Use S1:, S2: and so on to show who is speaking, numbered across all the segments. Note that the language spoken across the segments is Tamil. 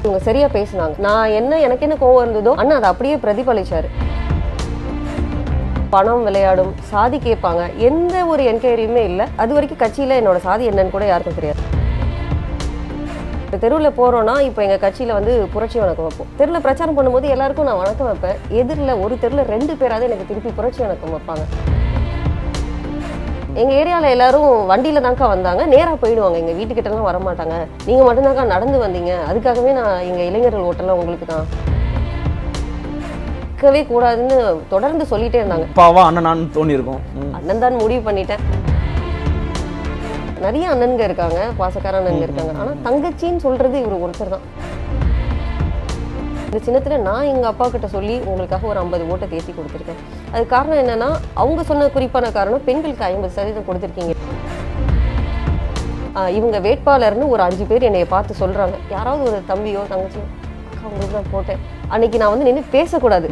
S1: இவங்க சரியா பேசுனாங்க நான் என்ன எனக்கு என்ன கோவம் இருந்ததோ அண்ணா அதை அப்படியே பிரதிபலிச்சாரு பணம் விளையாடும் சாதி கேட்பாங்க எந்த ஒரு என்கொயரியுமே இல்லை அது வரைக்கும் கட்சியில என்னோட சாதி என்னன்னு கூட யாருக்கும் தெரியாது தெருவில் போகிறோன்னா இப்போ எங்கள் கட்சியில் வந்து புரட்சி வணக்கம் வைப்போம் தெருவில் பிரச்சாரம் பண்ணும்போது எல்லாருக்கும் நான் வணக்கம் வைப்பேன் எதிரில் ஒரு தெருவில் ரெண்டு பேராவது எனக்கு திருப்பி புரட்சி வணக்கம் வைப்பாங்க எங்கள் ஏரியாவில் எல்லாரும் வண்டியில் தான்க்கா வந்தாங்க நேராக போயிடுவாங்க எங்கள் வீட்டுக்கிட்டலாம் வர மாட்டாங்க நீங்கள் மட்டும்தான்க்கா நடந்து வந்தீங்க அதுக்காகவே நான் எங்கள் இளைஞர்கள் ஓட்டெல்லாம் உங்களுக்கு தான் இருக்கவே கூடாதுன்னு தொடர்ந்து சொல்லிட்டே இருந்தாங்க
S2: அப்பாவா அண்ணனான்னு தோணி இருக்கும்
S1: அண்ணன் தான் முடிவு பண்ணிட்டேன் நிறைய அண்ணன்க இருக்காங்க பாசக்கார அண்ணன்க இருக்காங்க ஆனா தங்கச்சின்னு சொல்றது இவர் ஒருத்தர் தான் இந்த சின்னத்துல நான் எங்க அப்பா கிட்ட சொல்லி உங்களுக்காக ஒரு ஐம்பது ஓட்டை தேத்தி கொடுத்துருக்கேன் அது காரணம் என்னன்னா அவங்க சொன்ன குறிப்பான காரணம் பெண்களுக்கு ஐம்பது சதவீதம் கொடுத்துருக்கீங்க ஆஹ் இவங்க வேட்பாளர்னு ஒரு அஞ்சு பேர் என்னைய பார்த்து சொல்றாங்க யாராவது ஒரு தம்பியோ தங்கச்சியோ அக்கா உங்களுக்கு தான் போட்டேன் அன்னைக்கு நான் வந்து நின்று பேசக்கூடாது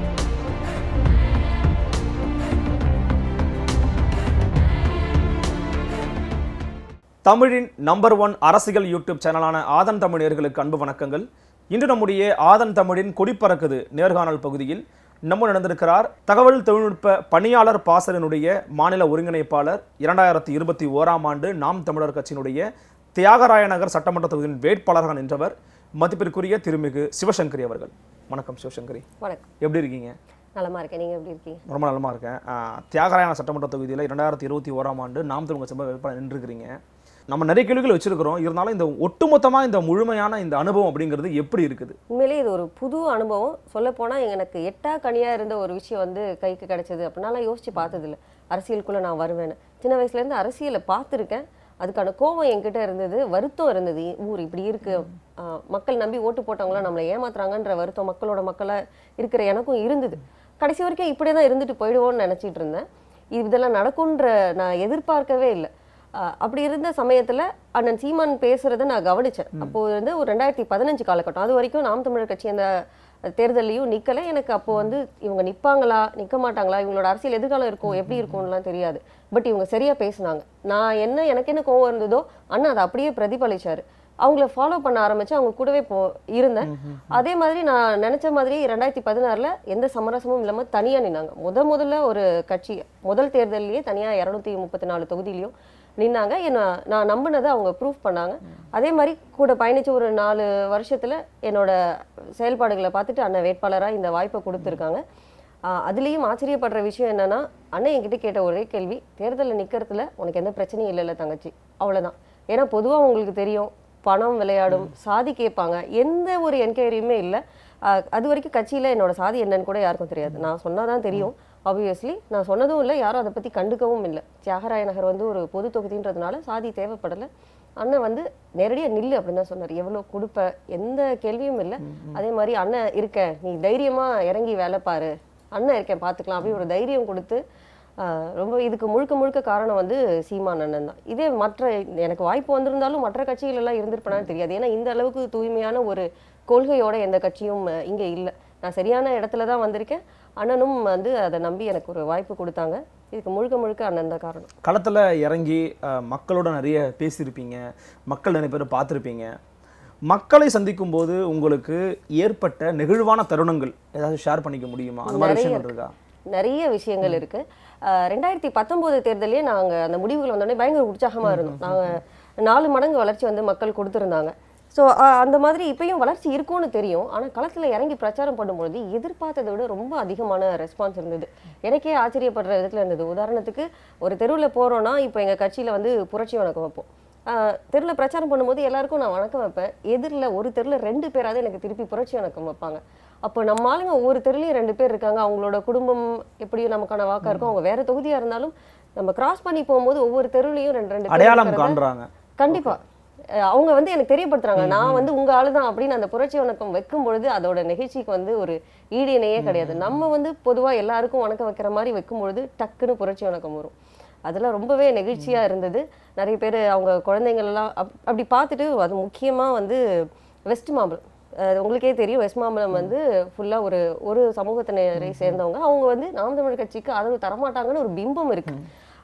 S2: தமிழின் நம்பர் ஒன் அரசியல் யூடியூப் சேனலான ஆதன் தமிழர்களுக்கு அன்பு வணக்கங்கள் இன்று நம்முடைய ஆதன் தமிழின் கொடிப்பறக்குது நேர்காணல் பகுதியில் நம்ம நடந்திருக்கிறார் தகவல் தொழில்நுட்ப பணியாளர் பாசலினுடைய மாநில ஒருங்கிணைப்பாளர் இரண்டாயிரத்தி இருபத்தி ஓராம் ஆண்டு நாம் தமிழர் கட்சியினுடைய தியாகராய நகர் சட்டமன்ற தொகுதியின் வேட்பாளராக நின்றவர் மதிப்பிற்குரிய திருமிகு சிவசங்கரி அவர்கள் வணக்கம் சிவசங்கரி
S1: வணக்கம்
S2: எப்படி இருக்கீங்க
S1: நலமா இருக்கேன் நீங்க எப்படி இருக்கீங்க
S2: ரொம்ப நலமா இருக்கேன் ஆஹ் தியாகராயன சட்டமன்ற தொகுதியில் இரண்டாயிரத்தி இருபத்தி ஓராம் ஆண்டு நாம் தமிழ் சபை வேட்பாளர் நின்றுக்கிறீங்க நம்ம நிறைய கேள்விகள் வச்சிருக்கிறோம் இருந்தாலும் இந்த ஒட்டுமொத்தமா இந்த முழுமையான இந்த அனுபவம் அப்படிங்கிறது எப்படி இருக்குது
S1: உண்மையிலே இது ஒரு புது அனுபவம் சொல்லப்போனால் எனக்கு எட்டா கனியாக இருந்த ஒரு விஷயம் வந்து கைக்கு கிடைச்சது அப்படின்னாலாம் யோசிச்சு பார்த்ததில்ல அரசியலுக்குள்ளே நான் வருவேன்னு சின்ன வயசுலேருந்து அரசியலை பார்த்துருக்கேன் அதுக்கான கோபம் என்கிட்ட இருந்தது வருத்தம் இருந்தது ஊர் இப்படி இருக்கு ஆஹ் மக்கள் நம்பி ஓட்டு போட்டவங்களாம் நம்மளை ஏமாத்துறாங்கன்ற வருத்தம் மக்களோட மக்களாக இருக்கிற எனக்கும் இருந்தது கடைசி வரைக்கும் இப்படியே தான் இருந்துட்டு போயிடுவோம்னு நினச்சிட்டு இருந்தேன் இது இதெல்லாம் நடக்கும்ன்ற நான் எதிர்பார்க்கவே இல்லை ஆஹ் அப்படி இருந்த சமயத்துல அண்ணன் சீமான் பேசுறதை நான் கவனிச்சேன் அப்போ வந்து ஒரு ரெண்டாயிரத்தி பதினஞ்சு காலகட்டம் அது வரைக்கும் நாம் தமிழர் கட்சி அந்த தேர்தல்லையும் நிக்கல எனக்கு அப்போ வந்து இவங்க நிப்பாங்களா நிக்க மாட்டாங்களா இவங்களோட அரசியல் எதிர்காலம் இருக்கும் எப்படி இருக்கும்லாம் தெரியாது பட் இவங்க சரியா பேசுனாங்க நான் என்ன எனக்கு என்ன கோவம் இருந்ததோ அண்ணா அதை அப்படியே பிரதிபலிச்சாரு அவங்கள ஃபாலோ பண்ண ஆரம்பிச்சு அவங்க கூடவே போ இருந்தேன் அதே மாதிரி நான் நினைச்ச மாதிரி ரெண்டாயிரத்தி பதினாறுல எந்த சமரசமும் இல்லாம தனியா நின்னாங்க முத முதல்ல ஒரு கட்சி முதல் தேர்தல்லையே தனியா இரநூத்தி முப்பத்தி நாலு தொகுதியிலையும் நின்னாங்க என்ன நான் நம்பினதை அவங்க ப்ரூஃப் பண்ணாங்க அதே மாதிரி கூட பயணிச்ச ஒரு நாலு வருஷத்துல என்னோட செயல்பாடுகளை பார்த்துட்டு அண்ணன் வேட்பாளரா இந்த வாய்ப்பை கொடுத்துருக்காங்க ஆஹ் அதுலயும் ஆச்சரியப்படுற விஷயம் என்னன்னா அண்ணன் என்கிட்ட கேட்ட ஒரே கேள்வி தேர்தலில் நிக்கிறதுல உனக்கு எந்த பிரச்சனையும் இல்லைல்ல தங்கச்சி அவ்வளவுதான் ஏன்னா பொதுவா உங்களுக்கு தெரியும் பணம் விளையாடும் சாதி கேட்பாங்க எந்த ஒரு என்கொயரியுமே இல்லை அது வரைக்கும் கட்சியில என்னோட சாதி என்னன்னு கூட யாருக்கும் தெரியாது நான் சொன்னாதான் தெரியும் ஆப்வியஸ்லி நான் சொன்னதும் இல்லை யாரும் அதை பத்தி கண்டுக்கவும் இல்லை தியாகராய நகர் வந்து ஒரு பொது தொகுதின்றதுனால சாதி தேவைப்படலை அண்ணன் வந்து நேரடியா நில்லு அப்படின்னு தான் சொன்னார் எவ்வளோ கொடுப்ப எந்த கேள்வியும் இல்லை அதே மாதிரி அண்ணன் இருக்க நீ தைரியமா இறங்கி வேலை பாரு அண்ணன் இருக்கேன் பார்த்துக்கலாம் அப்படி ஒரு தைரியம் கொடுத்து ஆஹ் ரொம்ப இதுக்கு முழுக்க முழுக்க காரணம் வந்து சீமான் அண்ணன் தான் இதே மற்ற எனக்கு வாய்ப்பு வந்திருந்தாலும் மற்ற கட்சிகள் எல்லாம் இருந்திருப்பேனான்னு தெரியாது ஏன்னா இந்த அளவுக்கு தூய்மையான ஒரு கொள்கையோட எந்த கட்சியும் அஹ், இங்க இல்லை நான் சரியான இடத்துல தான் வந்திருக்கேன் அண்ணனும் வந்து அதை நம்பி எனக்கு ஒரு வாய்ப்பு கொடுத்தாங்க இதுக்கு முழுக்க முழுக்க அண்ணன் தான் காரணம்
S2: களத்துல இறங்கி அஹ், மக்களோட நிறைய பேசியிருப்பீங்க மக்கள் நிறைய பேர் பார்த்துருப்பீங்க மக்களை சந்திக்கும் போது உங்களுக்கு ஏற்பட்ட நெகிழ்வான தருணங்கள் ஏதாவது ஷேர் பண்ணிக்க முடியுமா அந்த மாதிரி
S1: நிறைய
S2: விஷயங்கள் இருக்கா
S1: நிறைய விஷயங்கள் இருக்கு அஹ் ரெண்டாயிரத்தி பத்தொன்பது தேர்தலே நாங்க அந்த முடிவுகள் வந்தோடனே பயங்கர உற்சாகமா இருந்தோம் நாங்க நாலு மடங்கு வளர்ச்சி வந்து மக்கள் கொடுத்துருந்தாங்க ஸோ அந்த மாதிரி இப்பயும் வளர்ச்சி இருக்கும்னு தெரியும் ஆனா களத்துல இறங்கி பிரச்சாரம் பண்ணும்பொழுது எதிர்பார்த்ததை விட ரொம்ப அதிகமான ரெஸ்பான்ஸ் இருந்தது எனக்கே ஆச்சரியப்படுற விதத்துல இருந்தது உதாரணத்துக்கு ஒரு தெருவுல போறோம்னா இப்போ எங்க கட்சியில வந்து புரட்சி வணக்கம் வைப்போம் ஆஹ் தெருல பிரச்சாரம் பண்ணும்போது எல்லாருக்கும் நான் வணக்கம் வைப்பேன் எதிரில் ஒரு தெருல ரெண்டு பேராவது எனக்கு திருப்பி புரட்சி வணக்கம் வைப்பாங்க அப்போ நம்ம ஆளுங்க ஒவ்வொரு தெருலையும் ரெண்டு பேர் இருக்காங்க அவங்களோட குடும்பம் எப்படியும் நமக்கான வாக்கா இருக்கும் அவங்க வேற தொகுதியா இருந்தாலும் நம்ம கிராஸ் பண்ணி போகும்போது ஒவ்வொரு தெருலையும் ரெண்டு ரெண்டு பேர்
S2: அடையாளம்
S1: இருக்கிறத-
S2: காண்றாங்க
S1: கண்டிப்பா அஹ் அவங்க வந்து எனக்கு தெரியப்படுத்துறாங்க நான் வந்து உங்க ஆளுதான் அப்படின்னு அந்த புரட்சி வணக்கம் வைக்கும் பொழுது அதோட நிகழ்ச்சிக்கு வந்து ஒரு ஈடு இணையே கிடையாது நம்ம வந்து பொதுவா எல்லாருக்கும் வணக்கம் வைக்கிற மாதிரி வைக்கும் பொழுது டக்குன்னு புரட்சி வணக்கம் வரும் அதெல்லாம் ரொம்பவே நெகிழ்ச்சியா இருந்தது நிறைய பேர் அவங்க குழந்தைங்கள் எல்லாம் அப்- அப்படி பார்த்துட்டு அது முக்கியமா வந்து வெஸ்ட் மாம்பலம் அஹ் உங்களுக்கே தெரியும் வெஸ்ட் மாம்பலம் வந்து ஃபுல்லா ஒரு ஒரு சமூகத்தினரை சேர்ந்தவங்க அவங்க வந்து நாம் தமிழர் கட்சிக்கு ஆதரவு தரமாட்டாங்கன்னு ஒரு பிம்பம் இருக்கு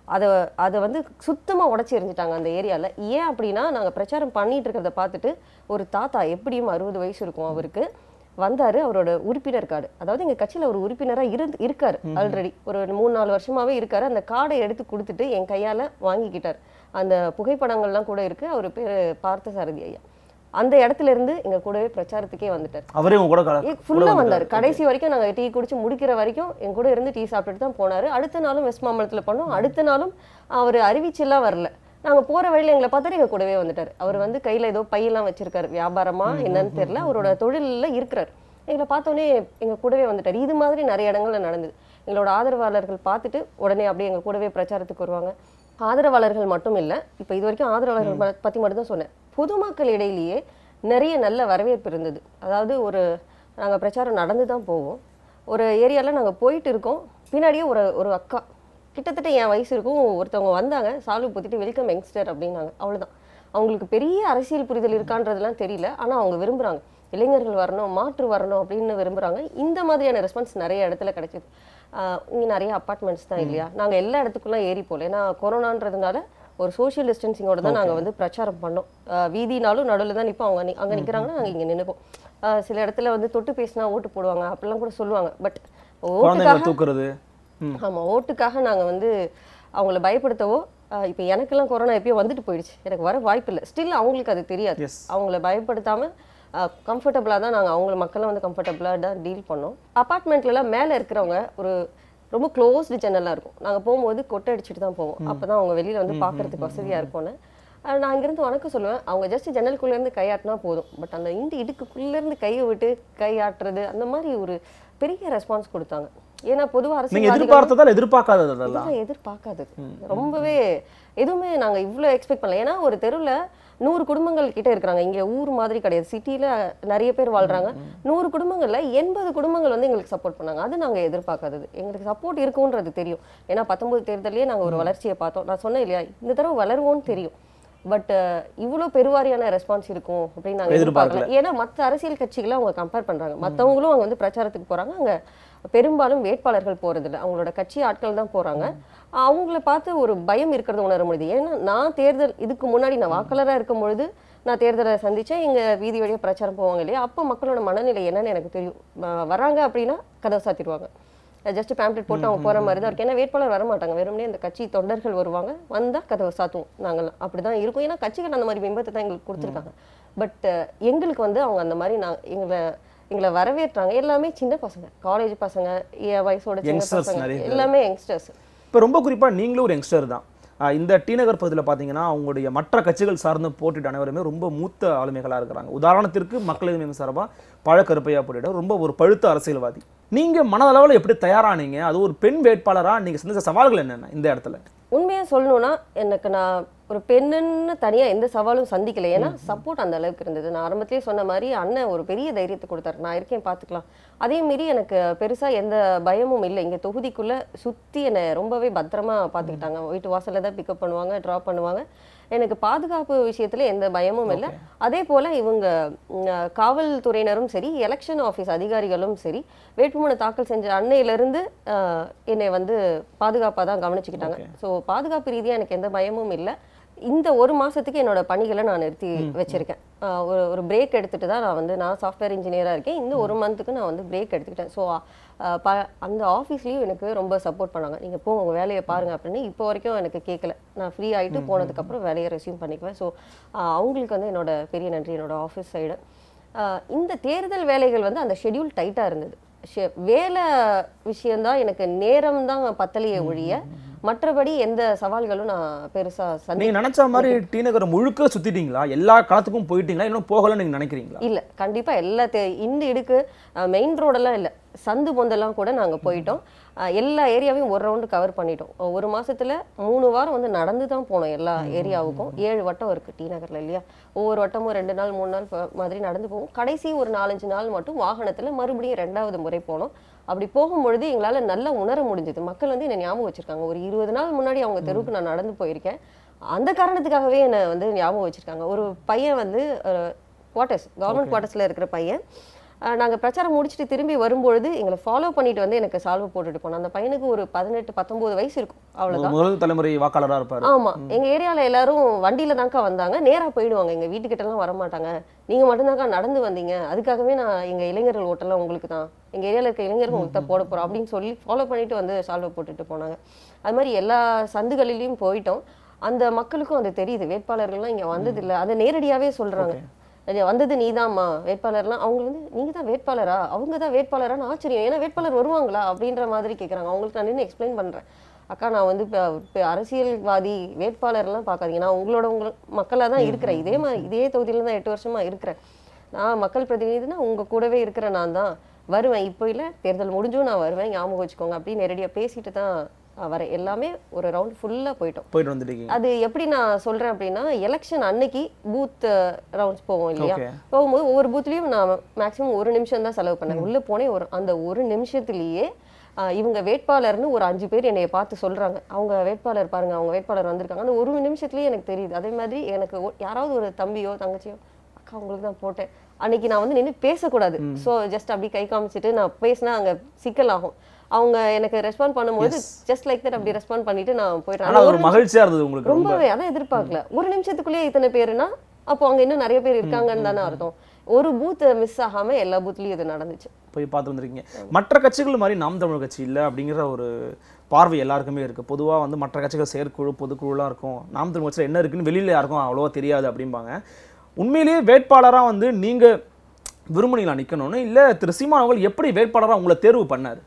S1: அதை அதை வந்து சுத்தமாக உடச்சி எறிஞ்சிட்டாங்க அந்த ஏரியாவில் ஏன் அப்படின்னா நாங்கள் பிரச்சாரம் பண்ணிட்டு இருக்கிறத பார்த்துட்டு ஒரு தாத்தா எப்படியும் அறுபது வயசு இருக்கும் அவருக்கு வந்தாரு அவரோட உறுப்பினர் கார்டு அதாவது எங்க கட்சியில ஒரு உறுப்பினரா இருந்து இருக்காரு ஆல்ரெடி ஒரு மூணு நாலு வருஷமாவே இருக்காரு அந்த கார்டை எடுத்து கொடுத்துட்டு என் கையால வாங்கிக்கிட்டார் அந்த புகைப்படங்கள்லாம் கூட இருக்கு அவர் பேரு பார்த்தசாரதி ஐயா அந்த இடத்துல இருந்து எங்க கூடவே பிரச்சாரத்துக்கே வந்துட்டார்
S2: அவரே உங்க கூட கல-
S1: ஃபுல்லா வந்தாரு கடைசி வரைக்கும் நாங்க டீ குடிச்சு முடிக்கிற வரைக்கும் என் கூட இருந்து டீ சாப்பிட்டுட்டு தான் போனாரு அடுத்த நாளும் வெஸ்ட் மாம்பலத்துல பண்ணோம் அடுத்த நாளும் அவர் அறிவிச்செல்லாம் வரல நாங்க போற வழியில எங்களை பார்த்தாரு எங்க கூடவே வந்துட்டாரு அவர் வந்து கையில ஏதோ பையெல்லாம் வச்சிருக்காரு வியாபாரமா என்னன்னு தெரியல அவரோட தொழில்ல இருக்கிறார் எங்களை பார்த்தோன்னே எங்க கூடவே வந்துட்டாரு இது மாதிரி நிறைய இடங்கள்ல நடந்தது எங்களோட ஆதரவாளர்கள் பார்த்துட்டு உடனே அப்படியே எங்க கூடவே பிரச்சாரத்துக்கு வருவாங்க ஆதரவாளர்கள் மட்டும் இல்ல இப்போ இது வரைக்கும் ஆதரவாளர்கள் ப- பத்தி மட்டும் தான் சொன்னேன் பொதுமக்கள் இடையிலேயே நிறைய நல்ல வரவேற்பு இருந்தது அதாவது ஒரு நாங்க பிரச்சாரம் நடந்து தான் போவோம் ஒரு ஏரியால நாங்க போயிட்டு இருக்கோம் பின்னாடியே ஒரு ஒரு அக்கா கிட்டத்தட்ட என் வயசு இருக்கும் ஒருத்தவங்க வந்தாங்க சால்வு பூத்திட்டு வெல்கம் யங்ஸ்டர் அப்படின்னாங்க அவ்வளவுதான் அவங்களுக்கு பெரிய அரசியல் புரிதல் இருக்கான்றதெல்லாம் தெரியல ஆனா அவங்க விரும்புறாங்க இளைஞர்கள் வரணும் மாற்று வரணும் அப்படின்னு விரும்புறாங்க இந்த மாதிரியான ரெஸ்பான்ஸ் நிறைய இடத்துல கிடைச்சது ஆஹ் இங்க நிறைய அப்பார்ட்மெண்ட்ஸ் தான் இல்லையா நாங்க எல்லா இடத்துக்குலாம் ஏறி போகல ஏன்னா கொரோனான்றதுனால ஒரு சோஷியல் டிஸ்டன்சிங்கோட தான் நாங்க வந்து பிரச்சாரம் பண்ணோம் ஆஹ் வீதினாலும் நடுவில் தான் நிற்போம் அவங்க நி- அங்க நிக்கிறாங்கன்னா நாங்க இங்க நின்னுப்போம் ஆஹ் சில இடத்துல வந்து தொட்டு பேசினா ஓட்டு போடுவாங்க அப்படிலாம் கூட சொல்லுவாங்க பட்
S2: குழந்தைங்களை
S1: ஓட்டுக்காக
S2: தூக்குறது ம்.
S1: ஆமா ஓட்டுக்காக நாங்க வந்து அவங்கள பயப்படுத்தவோ ஆஹ் இப்ப எனக்கெல்லாம் கொரோனா எப்பயோ வந்துட்டு போயிடுச்சு எனக்கு வர வாய்ப்பு இல்லை ஸ்டில் அவங்களுக்கு அது தெரியாது
S2: Yes.
S1: அவங்கள பயப்படுத்தாம கம்ஃபர்டபுளாக தான் நாங்க அவங்கள மக்களும் வந்து கம்ஃபர்டபுளாக தான் டீல் பண்ணோம் அப்பார்ட்மெண்ட்லலாம் மேல இருக்கிறவங்க ஒரு ரொம்ப க்ளோஸ்டு ஜன்னலாக இருக்கும் நாங்க போகும்போது கொட்டை அடிச்சுட்டு தான் போவோம் அப்பதான் அவங்க வெளியில வந்து பார்க்கறதுக்கு வசதியா இருக்கும்னு ஆஹ் நான் இங்கிருந்து வணக்கம் சொல்லுவேன் அவங்க ஜஸ்ட் ஜன்னலுக்குள்ள இருந்து கையாட்டினா போதும் பட் அந்த இந்த இடுக்குக்குள்ள இருந்து கையை விட்டு கையாட்டுறது அந்த மாதிரி ஒரு பெரிய ரெஸ்பான்ஸ் கொடுத்தாங்க ஏன்னா பொதுவா
S2: நீங்க
S1: அரசியல்வாதிகள்
S2: எதிர்பார்த்ததால் எதிர்பார்க்காதது அதெல்லாம்
S1: இதெல்லாம் எதிர்பார்க்காதது ரொம்பவே எதுவுமே நாங்க இவ்ளோ எக்ஸ்பெக்ட் பண்ணல ஏன்னா ஒரு தெருவுல நூறு குடும்பங்கள் கிட்ட இருக்கிறாங்க இங்க ஊர் மாதிரி கிடையாது சிட்டில நிறைய பேர் வாழ்றாங்க நூறு குடும்பங்கள்ல எண்பது குடும்பங்கள் வந்து எங்களுக்கு சப்போர்ட் பண்ணாங்க அது நாங்க எதிர்பார்க்காதது எங்களுக்கு சப்போர்ட் இருக்கும்ன்றது தெரியும் ஏன்னா பத்தொன்பது தேர்தலையே நாங்க ஒரு வளர்ச்சியை பார்த்தோம் நான் சொன்னேன் இல்லையா இந்த தடவை வளருவோம்னு தெரியும் பட் இவ்வளோ பெருவாரியான ரெஸ்பான்ஸ் இருக்கும் அப்படின்னு நாங்க
S2: எதிர்பார்க்கல.
S1: எதிர்பார்க்கல ஏன்னா மற்ற அரசியல் கட்சிகளை அவங்க கம்பேர் பண்றாங்க மத்தவங்களும் அங்க வந்து பிரச்சாரத்துக்கு போறாங்க அங்க பெரும்பாலும் வேட்பாளர்கள் போறதில்ல அவங்களோட கட்சி ஆட்கள் தான் போறாங்க அவங்கள பார்த்து ஒரு பயம் இருக்கிறது உணர முடியுது ஏன்னா நான் தேர்தல் இதுக்கு முன்னாடி நான் வாக்காளரா இருக்கும் பொழுது நான் தேர்தலை சந்திச்சேன் எங்க வீதி வழியா பிரச்சாரம் போவாங்க இல்லையா அப்போ மக்களோட மனநிலை என்னன்னு எனக்கு தெரியும் வ- வராங்க அப்படின்னா கதவை சாத்திடுவாங்க ஜஸ்ட் பேம்ப்ளெட் போட்டு அவங்க போற மாதிரி தான் இருக்கு ஏன்னா வேட்பாளர் வர மாட்டாங்க வெறுமனே இந்த கட்சி தொண்டர்கள் வருவாங்க வந்தா கதவை சாத்துவோம் நாங்கெல்லாம் அப்படிதான் இருக்கும் ஏன்னா கட்சிகள் அந்த மாதிரி பிம்பத்தை தான் எங்களுக்கு கொடுத்துருக்காங்க பட் எங்களுக்கு வந்து அவங்க அந்த மாதிரி நான் எங்களை எங்களை வரவேற்றாங்க எல்லாமே சின்ன பசங்க காலேஜ் பசங்க என் வயசோட சின்ன
S2: Youngsters
S1: பசங்க
S2: நிறைய பேர்.
S1: எல்லாமே யங்ஸ்டர்ஸ்
S2: இப்போ ரொம்ப குறிப்பா நீங்களும் ஒரு யங்ஸ்டர் தான் ஆஹ் இந்த டி நகர் பகுதியில் பார்த்தீங்கன்னா அவங்களுடைய மற்ற கட்சிகள் சார்ந்து போட்டிட்டு அனைவருமே ரொம்ப மூத்த ஆளுமைகளாக இருக்கிறாங்க உதாரணத்திற்கு மக்கள் எதிர்ப்பு சார்பாக பழக்கருப்பையா போட்டியிட ரொம்ப ஒரு பழுத்த அரசியல்வாதி நீங்க மனதளவில் எப்படி தயாரானீங்க அது ஒரு பெண் வேட்பாளரா நீங்க சந்திச்ச சவால்கள் என்னென்ன இந்த இடத்துல
S1: உண்மையா சொல்லணும்னா எனக்கு நான் ஒரு பெண்ணுன்னு தனியா எந்த சவாலும் சந்திக்கல ஏன்னா சப்போர்ட் அந்த அளவுக்கு இருந்தது நான் ஆரம்பத்திலேயே சொன்ன மாதிரி அண்ணன் ஒரு பெரிய தைரியத்தை கொடுத்தாரு நான் இருக்கேன் பார்த்துக்கலாம் அதே மீறி எனக்கு பெருசா எந்த பயமும் இல்லை இங்க தொகுதிக்குள்ள சுத்தி என்னை ரொம்பவே பத்திரமா பார்த்துக்கிட்டாங்க வீட்டு வாசல்ல தான் பிக்கப் பண்ணுவாங்க ட்ராப் பண்ணுவாங்க எனக்கு பாதுகாப்பு விஷயத்துல எந்த பயமும் இல்லை அதே போல இவங்க ம், காவல்துறையினரும் சரி எலெக்ஷன் ஆஃபீஸ் அதிகாரிகளும் சரி வேட்புமனு தாக்கல் செஞ்ச அன்னையிலிருந்து ஆஹ், என்னை வந்து பாதுகாப்பாக தான் கவனிச்சுக்கிட்டாங்க ஸோ பாதுகாப்பு ரீதியா எனக்கு எந்த பயமும் இல்லை இந்த ஒரு மாசத்துக்கு என்னோட பணிகளை நான் நிறுத்தி வச்சிருக்கேன் ஆஹ், ஒரு ஒரு பிரேக் எடுத்துட்டு தான் நான் வந்து நான் சாஃப்ட்வேர் இன்ஜினியரா இருக்கேன் இந்த ஒரு மந்த்துக்கு நான் வந்து பிரேக் எடுத்துக்கிட்டேன் ஸோ அந்த ஆஃபீஸ்லேயும் எனக்கு ரொம்ப சப்போர்ட் பண்ணாங்க நீங்கள் போங்க உங்கள் வேலையை பாருங்க அப்படின்னு இப்போ வரைக்கும் எனக்கு கேட்கல நான் ஃப்ரீ ஆயிட்டு போனதுக்கப்புறம் வேலையை ரெஸ்யூம் பண்ணிக்குவேன் ஸோ அவங்களுக்கு வந்து என்னோட பெரிய நன்றி என்னோட ஆஃபீஸ் சைடு இந்த தேர்தல் வேலைகள் வந்து அந்த ஷெட்யூல் டைட்டாக இருந்தது ஷெ- வேலை விஷயம்தான் எனக்கு நேரம் தான் பத்தலையே ஒழிய மற்றபடி எந்த சவால்களும் நான் பெருசா சந்தி
S2: நீங்க நினைச்ச மாதிரி டி நகர் முழுக்க சுத்திட்டீங்களா எல்லா களத்துக்கும் போயிட்டீங்களா இன்னும் போகலன்னு நீங்க நினைக்கிறீங்களா
S1: இல்ல கண்டிப்பா எல்லா தே- இந்த இடுக்கு மெயின் ரோடெல்லாம் இல்ல சந்து பொந்தெல்லாம் கூட நாங்க போயிட்டோம் அஹ், எல்லா ஏரியாவையும் ஒரு ரவுண்டு கவர் பண்ணிட்டோம் ஒரு மாசத்துல மூணு வாரம் வந்து நடந்து தான் போனோம் எல்லா ஏரியாவுக்கும் ஏழு வட்டம் இருக்கு டி நகர்ல இல்லையா ஒவ்வொரு வட்டமும் ரெண்டு நாள் மூணு நாள் ப- மாதிரி நடந்து போவோம் கடைசி ஒரு நாலஞ்சு நாள் மட்டும் வாகனத்துல மறுபடியும் ரெண்டாவது முறை போனோம் அப்படி போகும்பொழுது எங்களால நல்லா உணர முடிஞ்சது மக்கள் வந்து என்ன ஞாபகம் வச்சிருக்காங்க ஒரு இருபது நாள் முன்னாடி அவங்க தெருவுக்கு நான் நடந்து போயிருக்கேன் அந்த காரணத்துக்காகவே என்னை வந்து ஞாபகம் வச்சிருக்காங்க ஒரு பையன் வந்து குவார்ட்டர்ஸ் கவர்மெண்ட் குவார்ட்டர்ஸ்ல இருக்கிற பையன் அஹ், நாங்க பிரச்சாரம் முடிச்சுட்டு திரும்பி வரும்பொழுது எங்களை ஃபாலோ பண்ணிட்டு வந்து எனக்கு சால்வை போட்டுட்டு போனோம் அந்த பையனுக்கு ஒரு பதினெட்டு பத்தொன்பது வயசு இருக்கும் அவ்வளவுதான்
S2: முதல் தலைமுறை வாக்காளரா இருப்பாரு
S1: ஆமா எங்க ஏரியால எல்லாரும் வண்டியில தான்க்கா வந்தாங்க நேரா போயிடுவாங்க எங்க வீட்டுக்கிட்ட எல்லாம் வர மாட்டாங்க நீங்க மட்டும்தான்க்கா நடந்து வந்தீங்க அதுக்காகவே நான் எங்க இளைஞர்கள் ஓட்டெல்லாம் உங்களுக்கு தான் எங்க ஏரியால இருக்க இளைஞர்கள் உங்களுக்கு தான் போட போறோம் அப்படின்னு சொல்லி ஃபாலோ பண்ணிட்டு வந்து சால்வை போட்டுட்டு போனாங்க அது மாதிரி எல்லா சந்துகளிலையும் போயிட்டோம் அந்த மக்களுக்கும் அது தெரியுது வேட்பாளர்கள்லாம் இங்க வந்தது இல்ல அதை நேரடியாவே சொல்றாங்க அது வந்தது நீதாம்மா வேட்பாளர்லாம் அவங்க வந்து நீங்க தான் வேட்பாளரா அவங்க தான் வேட்பாளரான்னு ஆச்சரியம் ஏன்னா வேட்பாளர் வருவாங்களா அப்படின்ற மாதிரி கேக்குறாங்க அவங்களுக்கு நான் நின்று எக்ஸ்பிளைன் பண்றேன் அக்கா நான் வந்து இப்போ இப்போ அரசியல்வாதி வேட்பாளர்லாம் பார்க்காதீங்க நான் உங்களோட உங்க மக்களாக தான் இருக்கிறேன் இதே மாதிரி இதே தொகுதியில தான் எட்டு வருஷமா இருக்கிறேன் நான் மக்கள் பிரதிநிதினா உங்க கூடவே இருக்கிற நான் தான் வருவேன் இப்போ இல்லை தேர்தல் முடிஞ்சும் நான் வருவேன் ஞாபகம் வச்சுக்கோங்க அப்படின்னு நேரடியாக பேசிட்டு தான் நான் வரேன் எல்லாமே ஒரு ரவுண்ட் ஃபுல்லாக போயிட்டோம்
S2: போயிட்டு வந்துட்டீங்க
S1: அது எப்படி நான் சொல்றேன் அப்படின்னா எலெக்ஷன் அன்னைக்கு பூத் ரவுண்ட்ஸ் போவோம் இல்லையா
S2: Okay.
S1: போகும்போது ஒவ்வொரு பூத்லயும் நான் மேக்ஸிமம் ஒரு நிமிஷம் தான் செலவு பண்ணேன் உள்ள போனே ஒரு அந்த ஒரு நிமிஷத்துலயே ஆஹ், இவங்க வேட்பாளர்னு ஒரு அஞ்சு பேர் என்னைய பார்த்து சொல்றாங்க அவங்க வேட்பாளர் பாருங்க அவங்க வேட்பாளர் வந்திருக்காங்க அந்த ஒரு நிமிஷத்துலயே எனக்கு தெரியுது அதே மாதிரி எனக்கு ஒ- யாராவது ஒரு தம்பியோ தங்கச்சியோ அக்கா உங்களுக்கு தான் போட்டேன் அன்னைக்கு நான் வந்து நின்று பேசக்கூடாது ஸோ ஜஸ்ட் அப்படி கை காமிச்சிட்டு நான் பேசினா அங்க சிக்கல் ஆகும் அவங்க எனக்கு ரெஸ்பாண்ட் பண்ணும்போது ஜஸ்ட் லைக் தட் அப்படி ரெஸ்பாண்ட் பண்ணிட்டு நான் போயிடுறேன்
S2: ஆனா
S1: ஆனா
S2: அது ஒரு மகிழ்ச்சியா இருந்தது உங்களுக்கு ரொம்ப
S1: ரொம்பவே அதான் எதிர்பார்க்கல ஒரு நிமிஷத்துக்குள்ளேயே இத்தனை பேருனா அப்போ அங்க இன்னும் நிறைய பேர் இருக்காங்கன்னு தானே அர்த்தம் ஒரு பூத் மிஸ் ஆகாம எல்லா பூத்லயும் இது நடந்துச்சு
S2: போய் பார்த்து வந்திருக்கீங்க மற்ற கட்சிகள் மாதிரி நாம் தமிழ் கட்சி இல்லை அப்படிங்கிற ஒரு பார்வை எல்லாருக்குமே இருக்கு பொதுவா வந்து மற்ற கட்சிகள் செயற்குழு பொதுக்குழுலாம் இருக்கும் நாம் தமிழ் கட்சியில் என்ன இருக்குன்னு வெளியில யாருக்கும் அவ்வளோவா தெரியாது அப்படிம்பாங்க உண்மையிலேயே வேட்பாளரா வந்து நீங்க விரும்புனீங்களா நிக்கணும்னு இல்ல திரு சீமான் அவர்கள் எப்படி வேட்பாளரா உங்களை தேர்வு பண்ணாரு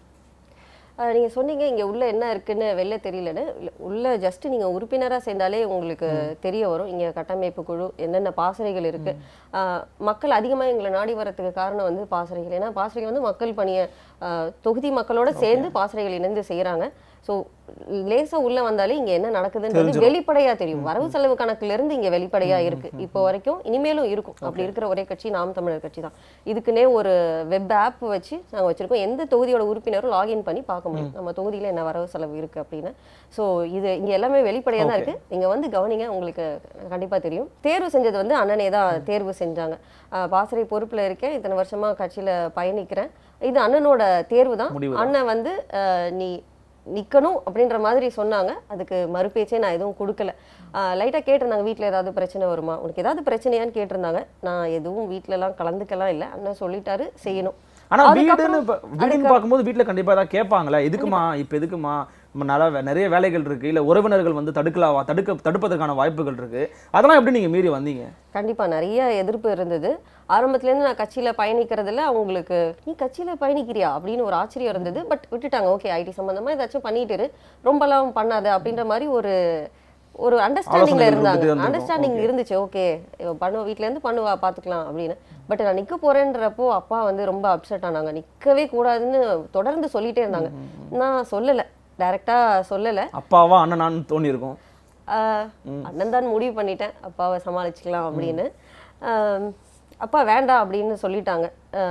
S1: அஹ் நீங்க சொன்னீங்க இங்க உள்ள என்ன இருக்குன்னு வெளில தெரியலன்னு இல்ல, உள்ள ஜஸ்ட் நீங்க உறுப்பினரா சேர்ந்தாலே உங்களுக்கு தெரிய வரும் இங்க கட்டமைப்பு குழு என்னென்ன பாசறைகள் இருக்கு அஹ் மக்கள் அதிகமா எங்களை நாடி வரதுக்கு காரணம் வந்து பாசறைகள் ஏன்னா பாசறைகள் வந்து மக்கள் பணியை அஹ், தொகுதி மக்களோட சேர்ந்து பாசறைகள் இணைந்து செய்யறாங்க ஸோ லேசா உள்ள வந்தாலே இங்க என்ன நடக்குதுன்றது வெளிப்படையா தெரியும் வரவு செலவு கணக்குல இருந்து இங்க வெளிப்படையா இருக்கு இப்போ வரைக்கும் இனிமேலும் இருக்கும் அப்படி இருக்கிற ஒரே கட்சி நாம் தமிழர் கட்சி தான் இதுக்குன்னே ஒரு வெப் ஆப் வச்சு நாங்க வச்சிருக்கோம் எந்த தொகுதியோட உறுப்பினரும் லாகின் பண்ணி பார்க்க முடியும் நம்ம தொகுதியில என்ன வரவு செலவு இருக்கு அப்படின்னு ஸோ இது இங்க எல்லாமே வெளிப்படையா தான் இருக்கு நீங்க வந்து கவனிங்க உங்களுக்கு கண்டிப்பா தெரியும் தேர்வு செஞ்சது வந்து அண்ணனே தான் தேர்வு செஞ்சாங்க அஹ் பாசறை பொறுப்புல இருக்கேன் இத்தனை வருஷமா கட்சியில பயணிக்கிறேன் இது அண்ணனோட தேர்வு தான்
S2: முடிவு
S1: அண்ணன் வந்து அஹ், நீ நிக்கணும் அப்படின்ற மாதிரி சொன்னாங்க அதுக்கு மறுபேச்சே நான் எதுவும் கொடுக்கல லைட்டாக கேட்டிருந்தாங்க வீட்டில் ஏதாவது பிரச்சனை வருமா உனக்கு ஏதாவது பிரச்சனையான்னு கேட்டிருந்தாங்க நான் எதுவும் வீட்ல எல்லாம் கலந்துக்கலாம் இல்லை அண்ணன் சொல்லிட்டாரு செய்யணும்
S2: ஆனா
S1: அதுக்கப்புறம்
S2: வீடுன்னு இப்ப- வீடுன்னு பார்க்கும்போது வீட்ல கண்டிப்பா ஏதாவது கேட்பாங்களே எதுக்குமா இப்ப எதுக்குமா நம்ம நல்லா வே- நிறைய வேலைகள் இருக்கு இல்ல உறவினர்கள் வந்து தடுக்கலாவா தடுக்க தடுப்பதற்கான வாய்ப்புகள் இருக்கு அதெல்லாம் எப்படி நீங்க மீறி வந்தீங்க
S1: கண்டிப்பா நிறைய எதிர்ப்பு இருந்தது ஆரம்பத்துல இருந்து நான் கட்சியில பயணிக்கிறதுல அவங்களுக்கு நீ கட்சியில பயணிக்கிறியா அப்படின்னு ஒரு ஆச்சரியம் இருந்தது பட் விட்டுட்டாங்க ஓகே ஐடி சம்பந்தமா ஏதாச்சும் பண்ணிட்டு இரு ரொம்பலாம் பண்ணாத அப்படின்ற மாதிரி ஒரு ஒரு அண்டர்ஸ்டாண்டிங்ல
S2: ஆலோசனைகள்
S1: இருந்தாங்க
S2: கொடுத்துட்டே இருந்திருக்கும்.
S1: அண்டர்ஸ்டாண்டிங் இருந்துச்சு ஓகே பண்ணுவ வீட்ல இருந்து பண்ணுவா பாத்துக்கலாம் அப்படின்னு பட் நான் நிக்க போறேன்றப்போ அப்பா வந்து ரொம்ப அப்செட் ஆனாங்க நிக்கவே கூடாதுன்னு தொடர்ந்து சொல்லிட்டே இருந்தாங்க நான் சொல்லல டைரக்டா சொல்லல
S2: அப்பாவா அண்ணனான்னு தோணி இருக்கும்
S1: ஆஹ் அண்ணன் தான் முடிவு பண்ணிட்டேன் அப்பாவை சமாளிச்சுக்கலாம் அப்படின்னு ஆம், அப்பா வேண்டாம் அப்படின்னு சொல்லிட்டாங்க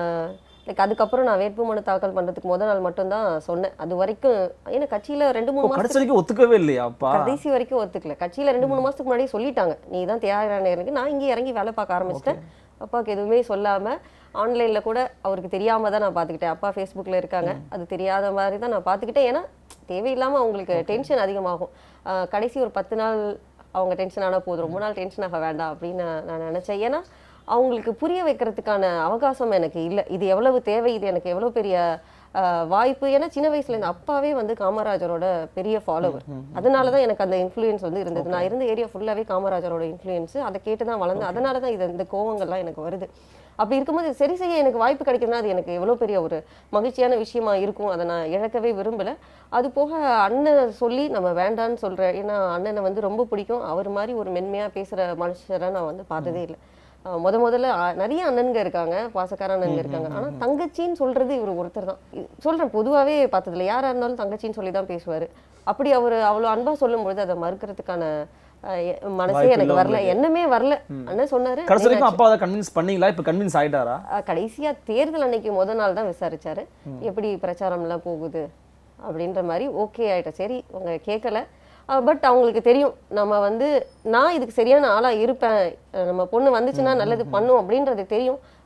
S1: லைக் அதுக்கப்புறம் நான் வேட்புமனு தாக்கல் பண்றதுக்கு முத நாள் மட்டும்தான் சொன்னேன் அது வரைக்கும் ஏன்னா கட்சியில ரெண்டு மூணு மாசம்
S2: கடைசி வரைக்கும் ஒத்துக்கவே இல்லையா அப்பா
S1: கடைசி வரைக்கும் ஒத்துக்கல கட்சியில ரெண்டு மூணு மாசத்துக்கு முன்னாடியே சொல்லிட்டாங்க நீ தான் தியாகரான இருக்கு நான் இங்கே இறங்கி வேலை பார்க்க ஆரம்பிச்சிட்டேன் அப்பாவுக்கு எதுவுமே சொல்லாம ஆன்லைன்ல கூட அவருக்கு தெரியாம தான் நான் பார்த்துக்கிட்டேன் அப்பா ஃபேஸ்புக்ல இருக்காங்க அது தெரியாத மாதிரி தான் நான் பார்த்துக்கிட்டேன் ஏன்னா தேவையில்லாம அவங்களுக்கு டென்ஷன் அதிகமாகும் ஆஹ் கடைசி ஒரு பத்து நாள் அவங்க டென்ஷன் ஆனா போதும் ரொம்ப நாள் டென்ஷன் ஆக வேண்டாம் அப்படின்னு நான் நான் நினைச்சேன் ஏன்னா அவங்களுக்கு புரிய வைக்கிறதுக்கான அவகாசம் எனக்கு இல்லை இது எவ்வளவு தேவை இது எனக்கு எவ்வளவு பெரிய ஆஹ், வாய்ப்பு ஏன்னா சின்ன வயசுல இருந்து அப்பாவே வந்து காமராஜரோட பெரிய ஃபாலோவர் அதனால தான் எனக்கு அந்த இன்ஃப்ளூயன்ஸ் வந்து இருந்தது நான் இருந்த ஏரியா ஃபுல்லாவே காமராஜரோட இன்ஃப்ளூயன்ஸ் அதை கேட்டு தான் வளர்ந்தேன் அதனால தான் இது இந்த கோவங்கள்லாம் எனக்கு வருது அப்படி இருக்கும்போது சரி செய்ய எனக்கு வாய்ப்பு கிடைக்குதுன்னா அது எனக்கு எவ்வளோ பெரிய ஒரு மகிழ்ச்சியான விஷயமா இருக்கும் அதை நான் இழக்கவே விரும்பல அது போக அண்ணன் சொல்லி நம்ம வேண்டான்னு சொல்றேன் ஏன்னா அண்ணனை வந்து ரொம்ப பிடிக்கும் அவர் மாதிரி ஒரு மென்மையா பேசுற மனுஷரை நான் வந்து பார்த்ததே இல்லை அஹ் முத முதல்ல அஹ், நிறைய அண்ணனுங்க இருக்காங்க பாசக்கார அண்ணனுங்க இருக்காங்க ஆனா தங்கச்சின்னு சொல்றது இவர் ஒருத்தர் தான் இ- சொல்றேன் பொதுவாவே பார்த்ததுல யாரா இருந்தாலும் தங்கச்சின்னு சொல்லி தான் பேசுவாரு அப்படி அவர் அவ்வளவு அன்பா சொல்லும்பொழுது அதை மறுக்கிறதுக்கான அஹ், எ- மனசே
S2: வாய்ப்பு
S1: எனக்கு
S2: இல்ல
S1: வரல எண்ணமே வரல அண்ணன் சொன்னாரு
S2: கடைசி வரைக்கும் அப்பா அதை கன்வின்ஸ் பண்ணீங்களா இப்ப கன்வின்ஸ் ஆயிட்டாரா
S1: அஹ் கடைசியா தேர்தல் அன்னைக்கு முத நாள் தான் விசாரிச்சாரு எப்படி பிரச்சாரம்லாம் போகுது அப்படின்ற மாதிரி ஓகே ஆயிட்ட சரி அவங்க கேட்கல பட் அவங்களுக்கு தெரியும் நம்ம வந்து நான் இதுக்கு சரியான ஆளா இருப்பேன் அஹ் நம்ம பொண்ணு வந்துச்சுன்னா நல்லது பண்ணும் அப்படின்றது தெரியும்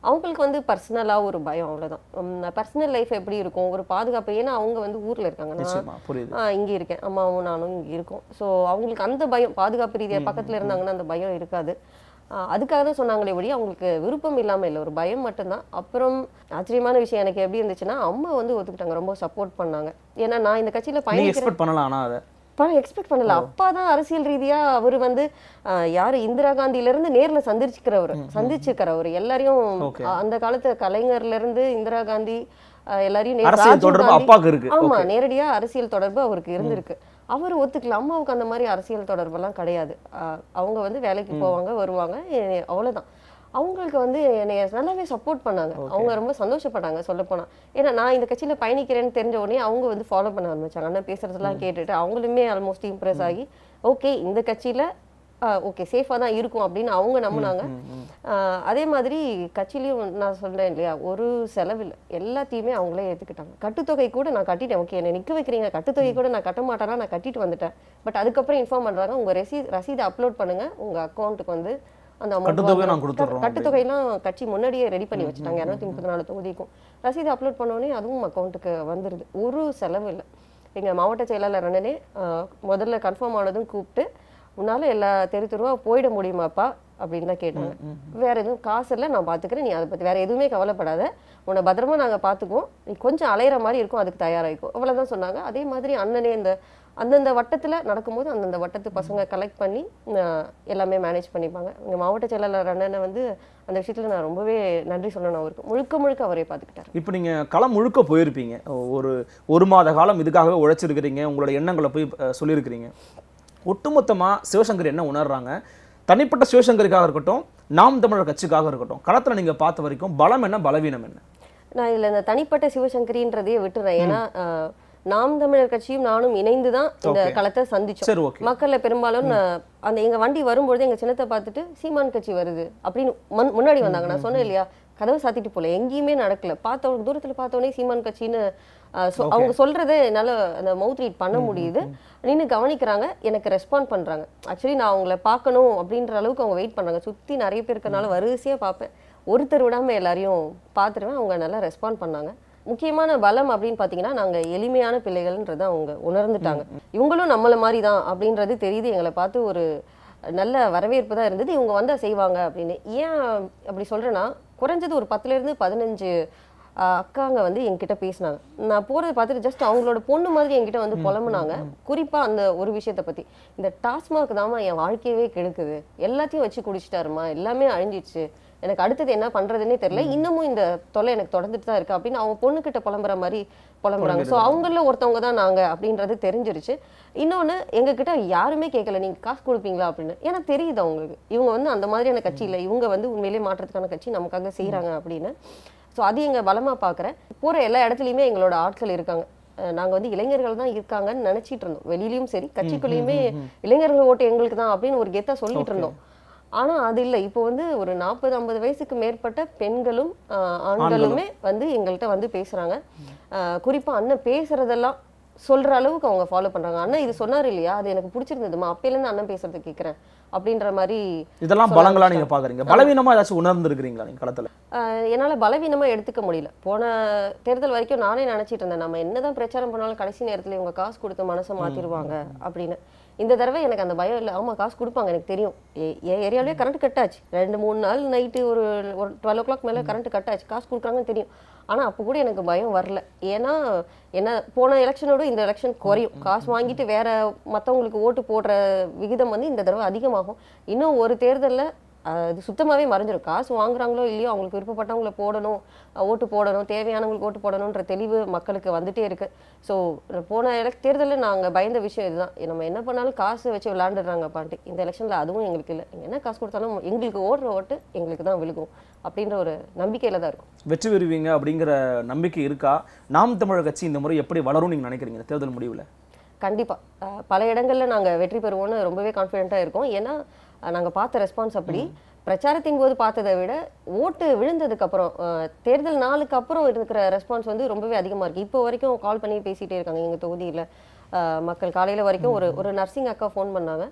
S1: அவங்களுக்கு வந்து பர்சனலாக ஒரு பயம் அவ்வளோதான் பர்சனல் லைஃப் எப்படி இருக்கும் ஒரு பாதுகாப்பு ஏன்னா அவங்க வந்து ஊரில் இருக்காங்க நான்
S2: நிச்சயமா புரியுது
S1: ஆ, இங்க இருக்கேன் அம்மாவும் நானும் இங்க இருக்கோம் ஸோ அவங்களுக்கு அந்த பயம் பாதுகாப்பு ரீதியா பக்கத்துல இருந்தாங்கன்னா அந்த பயம் இருக்காது ஆ, அதுக்காக தான் சொன்னாங்களே ஒழிய அவங்களுக்கு விருப்பம் இல்லாம இல்லை ஒரு பயம் மட்டும்தான் அப்புறம் ஆச்சரியமான விஷயம் எனக்கு எப்படி இருந்துச்சுன்னா அம்மா வந்து ஒத்துக்கிட்டாங்க ரொம்ப சப்போர்ட் பண்ணாங்க ஏன்னா நான் இந்த கட்சியில
S2: நீங்க
S1: பயணிக்கிறேன்
S2: எக்ஸ்பெக்ட் பண்ணலாம் ஆனா அதை
S1: பணம் எக்ஸ்பெக்ட் பண்ணல அப்பா தான் அரசியல் ரீதியா அவர் வந்து ஆஹ், யாரு இந்திரா காந்தில இருந்து நேர்ல சந்திச்சிருக்கிறவர் சந்திச்சிருக்கிறவர் எல்லாரையும்
S2: Okay.
S1: ஆஹ், அந்த காலத்து கலைஞர்ல இருந்து இந்திரா காந்தி ஆஹ், எல்லாரையும் நேர்
S2: அரசியல்
S1: ராஜீவ்
S2: தொடர்பு
S1: காந்தி-
S2: அப்பாவுக்கு இருக்கு
S1: ஆமா நேரடியா அரசியல் தொடர்பு அவருக்கு இருந்திருக்கு அவர் ஒத்துக்கல அம்மாவுக்கு அந்த மாதிரி அரசியல் தொடர்பெல்லாம் கிடையாது ஆஹ், அவங்க வந்து வேலைக்கு போவாங்க வருவாங்க எ- அவ்வளவுதான் அவங்களுக்கு வந்து என்னைய நல்லாவே சப்போர்ட் பண்ணாங்க அவங்க ரொம்ப சந்தோஷப்பட்டாங்க சொல்ல போனா ஏன்னா நான் இந்த கட்சியில பயணிக்கிறேன்னு தெரிஞ்ச உடனே அவங்க வந்து ஃபாலோ பண்ண ஆரம்பிச்சாங்க அண்ணன் பேசுறதெல்லாம் கேட்டுட்டு அவங்களுமே ஆல்மோஸ்ட் இம்ப்ரெஸ் ஆகி ஓகே இந்த கட்சியில ஓகே சேஃபாக தான் இருக்கும் அப்படின்னு அவங்க நம்பினாங்க ஆஹ் அதே மாதிரி கட்சியிலையும் நான் சொல்றேன் இல்லையா ஒரு செலவில் எல்லாத்தையுமே அவங்களே ஏற்றுக்கிட்டாங்க கட்டுத்தொகை கூட நான் கட்டிட்டேன் ஓகே என்னை நிற்க வைக்கிறீங்க கட்டுத்தொகை கூட நான் கட்ட மாட்டேனா நான் கட்டிட்டு வந்துட்டேன் பட் அதுக்கப்புறம் இன்ஃபார்ம் பண்றாங்க உங்க ரசீத் ரசீதை அப்லோட் பண்ணுங்க உங்க அக்கௌண்ட்டுக்கு வந்து அந்த amount
S2: கட்டுத்தொகை
S1: வந்து-
S2: நான் கொடுத்துட்றோம்
S1: கட்டுத்தொகைலாம் கட்சி முன்னாடியே ரெடி பண்ணி வச்சுட்டாங்க இரநூத்தி முப்பத்தி நாலு தொகுதிக்கும் ரசீது அப்லோட் பண்ணோடனே அதுவும் அக்கௌண்ட்டுக்கு வந்துருது ஒரு செலவு இல்லை எங்க மாவட்ட செயலாளர் அண்ணனே ஆஹ், முதல்ல கன்ஃபார்ம் ஆனதும் கூப்பிட்டு உன்னால எல்லா தெரு தெருவா போயிட முடியுமாப்பா அப்படின்னு தான் கேட்டாங்க வேற எதுவும் காசு இல்லை நான் பாத்துக்கிறேன் நீ அதை பத்தி வேற எதுவுமே கவலைப்படாத உன்னை பத்திரமா நாங்க பாத்துக்குவோம் நீ கொஞ்சம் அலையிற மாதிரி இருக்கும் அதுக்கு தயாராகிக்கும் அவ்வளவுதான் சொன்னாங்க அதே மாதிரி அண்ணனே இந்த அந்தந்த வட்டத்துல நடக்கும்போது அந்தந்த வட்டத்து பசங்க கலெக்ட் பண்ணி ஆஹ், எல்லாமே மேனேஜ் பண்ணிப்பாங்க எங்க மாவட்ட செயலாளர் அண்ணனை வந்து அந்த விஷயத்துல நான் ரொம்பவே நன்றி சொல்லணும் அவருக்கு முழுக்க முழுக்க அவரே பாத்துக்கிட்டாரு
S2: இப்போ நீங்க களம் முழுக்க போயிருப்பீங்க ஒரு ஒரு மாத காலம் இதுக்காகவே உழைச்சிருக்கிறீங்க உங்களோட எண்ணங்களை போய் அஹ், சொல்லியிருக்கிறீங்க ஒட்டுமொத்தமா சிவசங்கர் என்ன உணர்றாங்க தனிப்பட்ட சிவசங்கருக்காக இருக்கட்டும் நாம் தமிழர் கட்சிக்காக இருக்கட்டும் களத்துல நீங்க பார்த்த வரைக்கும் பலம் என்ன பலவீனம் என்ன
S1: நான் இதுல இந்த தனிப்பட்ட சிவசங்கரின்றதையே விட்டுறேன் ஏன்னா ஆஹ், நாம் தமிழர் கட்சியும் நானும் இணைந்து தான் இந்த
S2: Okay.
S1: களத்தை சந்திச்சோம்
S2: சரி ஓகே
S1: மக்கள்ல பெரும்பாலும் நான் அந்த எங்க வண்டி வரும்பொழுது எங்க சின்னத்தை பார்த்துட்டு சீமான் கட்சி வருது அப்படின்னு முன்- முன்னாடி வந்தாங்க நான் சொன்னேன் இல்லையா கதவை சாத்திட்டு போல எங்கேயுமே நடக்கல பார்த்தவங்க தூரத்துல பார்த்தோன்னே சீமான் கட்சின்னு ஆஹ், சொ- அவங்க சொல்றதை என்னால அந்த மவுத் ரீட் பண்ண முடியுது நின்னு கவனிக்கிறாங்க எனக்கு ரெஸ்பாண்ட் பண்றாங்க ஆக்சுவலி நான் அவங்கள பார்க்கணும் அப்படின்ற அளவுக்கு அவங்க வெயிட் பண்றாங்க சுத்தி நிறைய பேர் இருக்கனால வரிசையா பார்ப்பேன் ஒருத்தர் விடாம எல்லாரையும் பார்த்துருவேன் அவங்க நல்லா ரெஸ்பாண்ட் பண்ணாங்க முக்கியமான பலம் அப்படின்னு பார்த்தீங்கன்னா நாங்க எளிமையான பிள்ளைகள்ன்றதை அவங்க உணர்ந்துட்டாங்க இவங்களும் நம்மள மாதிரி தான் அப்படின்றது தெரியுது எங்களை பார்த்து ஒரு நல்ல வரவேற்பு தான் இருந்தது இவங்க வந்தா செய்வாங்க அப்படின்னு ஏன் அப்படி சொல்றேன்னா குறைஞ்சது ஒரு பத்துல இருந்து பதினஞ்சு ஆஹ், அக்காங்க வந்து என்கிட்ட பேசினாங்க நான் போறதை பார்த்துட்டு ஜஸ்ட் அவங்களோட பொண்ணு மாதிரி என்கிட்ட வந்து புலம்புனாங்க குறிப்பா அந்த ஒரு விஷயத்தை பத்தி இந்த டாஸ்மாக் தாம்மா என் வாழ்க்கையவே கெடுக்குது எல்லாத்தையும் வச்சு குடிச்சிட்டாருமா எல்லாமே அழிஞ்சிடுச்சு எனக்கு அடுத்தது என்ன பண்றதுன்னே தெரியல இன்னமும் இந்த தொல்லை எனக்கு தொடர்ந்துட்டு தான் இருக்கு அப்படின்னு அவங்க பொண்ணுகிட்ட புலம்புற மாதிரி புலம்புறாங்க ஸோ அவங்கள ஒருத்தவங்க தான் நாங்க அப்படின்றது தெரிஞ்சிருச்சு இன்னொன்னு எங்க கிட்ட யாருமே கேட்கல நீங்க காசு கொடுப்பீங்களா அப்படின்னு ஏன்னா தெரியுது அவங்களுக்கு இவங்க வந்து அந்த மாதிரியான கட்சி இல்லை இவங்க வந்து உண்மையிலேயே மாற்றத்துக்கான கட்சி நமக்காக செய்றாங்க அப்படின்னு ஸோ அது எங்க பலமா பார்க்குறேன் போற எல்லா இடத்துலையுமே எங்களோட ஆட்கள் இருக்காங்க அஹ் நாங்க வந்து இளைஞர்கள் தான் இருக்காங்கன்னு நினைச்சிட்டு இருந்தோம் வெளியிலயும் சரி கட்சிக்குள்ளேயுமே இளைஞர்கள் ஓட்டு எங்களுக்கு தான் அப்படின்னு ஒரு கெத்தா சொல்லிட்டு இருந்தோம் ஆனா அது இல்லை இப்போ வந்து ஒரு நாற்பது ஐம்பது வயசுக்கு மேற்பட்ட பெண்களும் ஆஹ், ஆண்களுமே வந்து எங்கள்கிட்ட வந்து பேசுறாங்க ஆஹ், குறிப்பா அண்ணன் பேசுறதெல்லாம் சொல்ற அளவுக்கு அவங்க ஃபாலோ பண்றாங்க அண்ணன் இது சொன்னாரு இல்லையா அது எனக்கு பிடிச்சிருந்ததுமா அப்பையில இருந்து அண்ணன் பேசுறது கேட்கறேன் அப்படின்ற மாதிரி
S2: இதெல்லாம்
S1: சொல்ல
S2: பலங்களா நீங்க பாக்குறீங்க பலவீனமா ஏதாச்சும் உணர்ந்திருக்கிறீங்களா நீங்க களத்துல
S1: ஆஹ் என்னால பலவீனமா எடுத்துக்க முடியல போன தேர்தல் வரைக்கும் நானே நினைச்சிட்டு இருந்தேன் நம்ம என்னதான் பிரச்சாரம் பண்ணாலும் கடைசி நேரத்துல இவங்க காசு கொடுத்து மனசை மாத்திருவாங்க அப்படின்னு இந்த தடவை எனக்கு அந்த பயம் இல்லை ஆமா காசு கொடுப்பாங்க எனக்கு தெரியும் எ- என் ஏரியாவிலே கரண்ட் கட் ஆச்சு ரெண்டு மூணு நாள் நைட்டு ஒரு ஒரு டுவெல் ஓ கிளாக் மேலே கரண்ட் கட் ஆச்சு காசு கொடுக்குறாங்கன்னு தெரியும் ஆனா அப்போ கூட எனக்கு பயம் வரல ஏன்னா என்ன போன எலெக்ஷனோட இந்த எலெக்ஷன் குறையும் காசு வாங்கிட்டு வேற மத்தவங்களுக்கு ஓட்டு போடுற விகிதம் வந்து இந்த தடவை அதிகமாகும் இன்னும் ஒரு தேர்தல்ல அஹ் இது சுத்தமாவே மறைஞ்சிரும் காசு வாங்குறாங்களோ இல்லையோ அவங்களுக்கு விருப்பப்பட்டவங்கள போடணும் அஹ் ஓட்டு போடணும் தேவையானவங்களுக்கு ஓட்டு போடணுன்ற தெளிவு மக்களுக்கு வந்துட்டே இருக்கு ஸோ போன எலக் தேர்தலில் நாங்கள் பயந்த விஷயம் இதுதான் நம்ம என்ன பண்ணாலும் காசு வச்சு விளாண்டுறாங்க பாட்டு இந்த எலெக்ஷனில் அதுவும் எங்களுக்கு இல்லை என்ன காசு கொடுத்தாலும் எங்களுக்கு ஓடுற ஓட்டு எங்களுக்கு தான் விழுகும் அப்படின்ற ஒரு நம்பிக்கையில தான் இருக்கும்
S2: வெற்றி பெறுவீங்க அப்படிங்கிற நம்பிக்கை இருக்கா நாம் தமிழர் கட்சி இந்த முறை எப்படி வளரும் நீங்க நினைக்கிறீங்க இந்த தேர்தல் முடிவுல
S1: கண்டிப்பா அஹ் பல இடங்கள்ல நாங்க வெற்றி பெறுவோம்னு ரொம்பவே கான்ஃபிடென்ட்டா இருக்கோம் ஏன்னா அஹ் நாங்க பார்த்த ரெஸ்பான்ஸ் அப்படி பிரச்சாரத்தின் போது பார்த்ததை விட ஓட்டு விழுந்ததுக்கு அப்புறம் அஹ் தேர்தல் நாளுக்கு அப்புறம் இருக்கிற ரெஸ்பான்ஸ் வந்து ரொம்பவே அதிகமா இருக்கு இப்போ வரைக்கும் கால் பண்ணி பேசிட்டே இருக்காங்க எங்க தொகுதியில அஹ் மக்கள் காலையில வரைக்கும் ஒரு ஒரு நர்சிங் அக்கா ஃபோன் பண்ணாங்க